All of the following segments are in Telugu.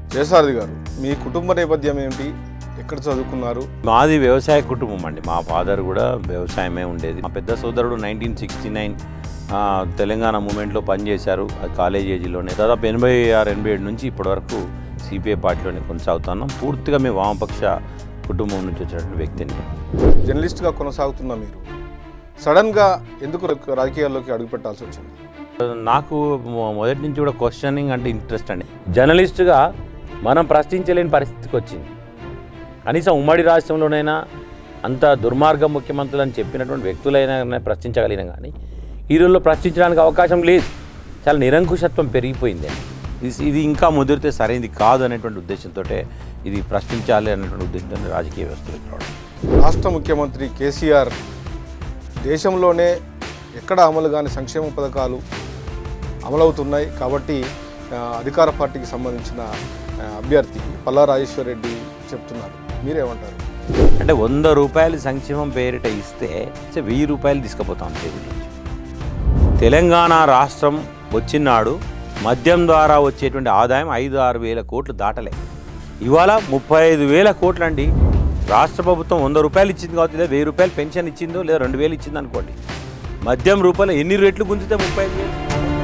జయసారథి గారు మీ కుటుంబ నేపథ్యం ఏమిటి ఎక్కడ చదువుకున్నారు మాది వ్యవసాయ కుటుంబం అండి మా ఫాదర్ కూడా వ్యవసాయమే ఉండేది మా పెద్ద సోదరుడు నైన్టీన్ సిక్స్టీ నైన్ తెలంగాణ మూమెంట్లో పనిచేశారు అది కాలేజ్ ఏజ్లోనే దాదాపు ఎనభై ఆరు ఎనభై ఏడు నుంచి ఇప్పటి వరకు సిపిఐ పార్టీలోనే కొనసాగుతున్నాం పూర్తిగా మేము వామపక్ష కుటుంబం నుంచి వచ్చినటువంటి వ్యక్తిని జర్నలిస్ట్గా కొనసాగుతున్న మీరు సడన్గా ఎందుకు రాజకీయాల్లోకి అడుగుపెట్టాల్సి వచ్చింది నాకు మొ- మొదటి నుంచి కూడా క్వశ్చనింగ్ అంటే ఇంట్రెస్ట్ అండి జర్నలిస్ట్గా మనం ప్రశ్నించలేని పరిస్థితికి వచ్చింది కనీసం ఉమ్మడి రాష్ట్రంలోనైనా అంత దుర్మార్గ ముఖ్యమంత్రులు అని చెప్పినటువంటి వ్యక్తులైనా ప్రశ్నించగలిగిన కానీ ఈ రోజుల్లో ప్రశ్నించడానికి అవకాశం లేదు చాలా నిరంకుశత్వం పెరిగిపోయింది ఇది ఇది ఇంకా ముదిరితే సరైనది కాదు అనేటువంటి ఉద్దేశంతో ఇది ప్రశ్నించాలి అనేటువంటి ఉద్దేశంతో రాజకీయ వ్యవస్థలోకి రావడం రాష్ట్ర ముఖ్యమంత్రి కేసీఆర్ దేశంలోనే ఎక్కడ అమలు కాని సంక్షేమ పథకాలు అమలవుతున్నాయి కాబట్టి ఆ, అధికార పార్టీకి సంబంధించిన ఆ, అభ్యర్థి పల్లా రాజేశ్వర్ రెడ్డి చెప్తున్నారు మీరేమంటారు అంటే వంద రూపాయలు సంక్షేమం పేరిట ఇస్తే ఇస్తే వెయ్యి రూపాయలు తీసుకుపోతాం టేబుల్ నుంచి తెలంగాణ రాష్ట్రం వచ్చినాడు మద్యం ద్వారా వచ్చేటువంటి ఆదాయం ఐదు ఆరు వేల కోట్లు దాటలే ఇవాళ ముప్పై ఐదు వేల కోట్లు అండి రాష్ట్ర ప్రభుత్వం వంద రూపాయలు ఇచ్చింది కాబట్టి లేదా వెయ్యి రూపాయలు పెన్షన్ ఇచ్చిందో లేదా రెండు వేలు ఇచ్చింది అనుకోండి మద్యం రూపాయలు ఎన్ని రెట్లు గుంజితే ముప్పై ఐదు వేలు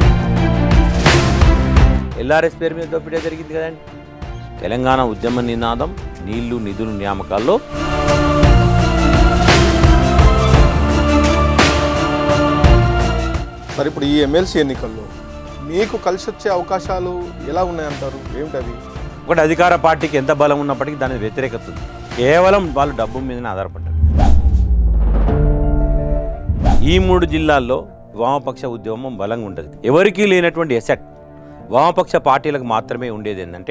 ఎల్ఆర్ఎస్ పేరు మీద దోపిడీ జరిగింది కదండి తెలంగాణ ఉద్యమ నినాదం నీళ్లు నిధులు నియామకాల్లో మరి ఇప్పుడు ఈ ఎమ్మెల్సీ ఎన్నికల్లో మీకు కలిసి వచ్చే అవకాశాలు ఎలా ఉన్నాయంటారు ఏమిటవి ఒకటి అధికార పార్టీకి ఎంత బలం ఉన్నప్పటికీ దాని వ్యతిరేకత ఉంది కేవలం వాళ్ళు డబ్బు మీదనే ఆధారపడ్డారు ఈ మూడు జిల్లాల్లో వామపక్ష ఉద్యమం బలంగా ఉంటుంది ఎవరికీ లేనటువంటి ఎసెట్ వామపక్ష పార్టీలకు మాత్రమే ఉండేది ఏంటంటే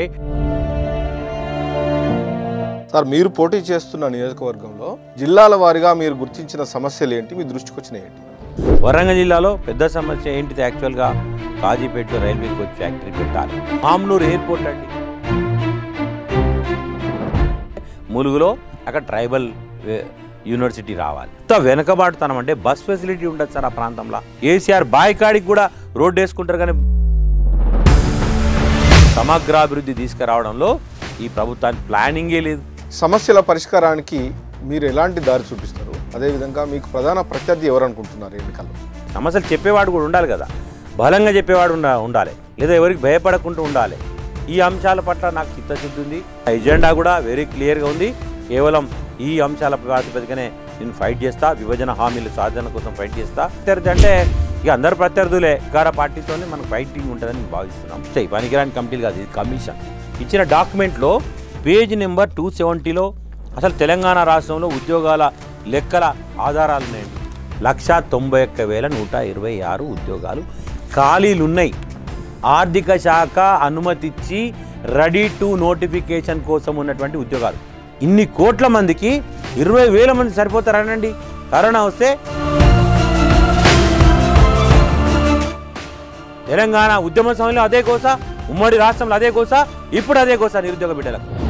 సార్ మీరు పోటీ చేస్తున్న నియోజకవర్గంలో జిల్లాల వారీగా మీరు గుర్తించిన సమస్యలు ఏంటి మీ దృష్టికి వచ్చినాయి ఏంటి వరంగల్ జిల్లాలో పెద్ద సమస్య ఏంటిది యాక్చువల్గా కాజీపేటలో రైల్వే కోచ్ ఫ్యాక్టరీ పెట్టాలి మామ్నూరు ఎయిర్పోర్ట్ అండి ములుగులో అక్కడ ట్రైబల్ వే- యూనివర్సిటీ రావాలి ఇంత వెనకబాటుతనం అంటే బస్ ఫెసిలిటీ ఉండదు సార్ ఆ ప్రాంతంలో కేసీఆర్ బాయికాడికి కూడా రోడ్డు వేసుకుంటారు కానీ సమగ్రాభివృద్ధి తీసుకురావడంలో ఈ ప్రభుత్వానికి ప్లానింగే లేదు సమస్యల పరిష్కారానికి మీరు ఎలాంటి దారి చూపిస్తారు అదేవిధంగా మీకు ప్రధాన ప్రత్యర్థి ఎవరు అనుకుంటున్నారు ఎన్నికల్లో సమస్యలు చెప్పేవాడు కూడా ఉండాలి కదా బలంగా చెప్పేవాడు ఉండ ఉండాలి లేదా ఎవరికి భయపడకుండా ఉండాలి ఈ అంశాల పట్ల నాకు చిత్తశుద్ధి ఉంది ఆ ఎజెండా కూడా వెరీ క్లియర్గా ఉంది కేవలం ఈ అంశాల ప్రాతిపదికనే నేను ఫైట్ చేస్తా విభజన హామీల సాధన కోసం ఫైట్ చేస్తా ప్రత్యర్థి అంటే ఇక అందరు ప్రత్యర్థులే అధికార పార్టీతోనే మనకు ఫైటింగ్ ఉంటుందని మేము భావిస్తున్నాం సరే పనికిరాని కమిటీలు కాదు ఇది కమిషన్ ఇచ్చిన డాక్యుమెంట్లో పేజ్ నెంబర్ టూ సెవెంటీలో అసలు తెలంగాణ రాష్ట్రంలో ఉద్యోగాల లెక్కల ఆధారాలు ఉన్నాయండి లక్ష తొంభై ఒక్క వేల నూట ఇరవై ఆరు ఉద్యోగాలు ఖాళీలు ఉన్నాయి ఆర్థిక శాఖ అనుమతిచ్చి రెడీ టు నోటిఫికేషన్ కోసం ఉన్నటువంటి ఉద్యోగాలు ఇన్ని కోట్ల మందికి ఇరవై వేల మంది సరిపోతారనండి కరోనా వస్తే తెలంగాణ ఉద్యమ సమయంలో అదే కోస ఉమ్మడి రాష్ట్రంలో అదే కోస ఇప్పుడు అదే కోస నిరుద్యోగ బిడ్డలకు